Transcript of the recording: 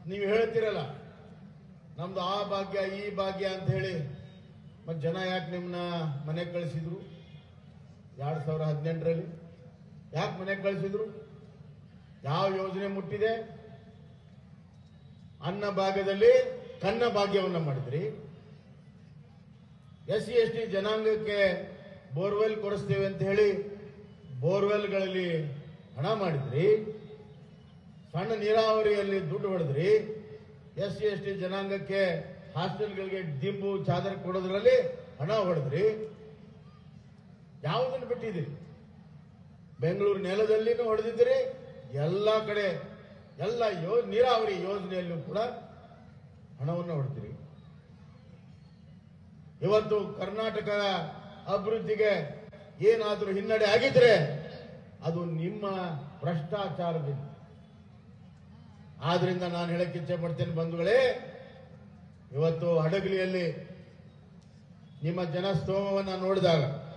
ನೀವು ಹೇಳ್ತಿರಲ್ಲ ನಮ್ದು ಆ ಭಾಗ್ಯ ಈ ಭಾಗ್ಯ ಅಂತ ಹೇಳಿ ಮತ್ತೆ ಜನ ಯಾಕೆ ನಿಮ್ಮನ್ನ ಮನೆಗೆ ಕಳಿಸಿದ್ರು ಎರಡ್ ಸಾವಿರ ಹದಿನೆಂಟರಲ್ಲಿ ಯಾಕೆ ಮನೆಗೆ ಕಳಿಸಿದ್ರು ಯಾವ ಯೋಜನೆ ಮುಟ್ಟಿದೆ ಅನ್ನ ಭಾಗದಲ್ಲಿ ಕನ್ನ ಭಾಗ್ಯವನ್ನ ಮಾಡಿದ್ರಿ ಎಸ್ ಸಿ ಎಸ್ ಟಿ ಜನಾಂಗಕ್ಕೆ ಬೋರ್ವೆಲ್ ಕೊಡಿಸ್ತೇವೆ ಅಂತ ಹೇಳಿ ಬೋರ್ವೆಲ್ಗಳಲ್ಲಿ ಹಣ ಮಾಡಿದ್ರಿ ಸಣ್ಣ ನೀರಾವರಿಯಲ್ಲಿ ದುಡ್ಡು ಹೊಡೆದ್ರಿ ಎಸ್ ಸಿ ಎಸ್ ಟಿ ಜನಾಂಗಕ್ಕೆ ಹಾಸ್ಟೆಲ್ಗಳಿಗೆ ದಿಂಬು ಚಾದರ್ ಕೊಡೋದ್ರಲ್ಲಿ ಹಣ ಹೊಡೆದ್ರಿ ಯಾವುದನ್ನು ಬಿಟ್ಟಿದ್ದೀರಿ ಬೆಂಗಳೂರು ನೆಲದಲ್ಲಿನೂ ಹೊಡೆದಿದ್ದೀರಿ ಎಲ್ಲ ಕಡೆ ಎಲ್ಲ ಯೋ ನೀರಾವರಿ ಯೋಜನೆಯಲ್ಲೂ ಕೂಡ ಹಣವನ್ನು ಹೊಡೆದಿರಿ ಇವತ್ತು ಕರ್ನಾಟಕ ಅಭಿವೃದ್ಧಿಗೆ ಏನಾದರೂ ಹಿನ್ನಡೆ ಆಗಿದ್ರೆ ಅದು ನಿಮ್ಮ ಭ್ರಷ್ಟಾಚಾರದಿಂದ ಆದ್ರಿಂದ ನಾನು ಹೇಳಕ್ಕೆ ಇಚ್ಛೆ ಪಡ್ತೇನೆ ಬಂಧುಗಳೇ ಇವತ್ತು ಹಡಗಲಿಯಲ್ಲಿ ನಿಮ್ಮ ಜನಸ್ತೋಮವನ್ನು ನೋಡಿದಾಗ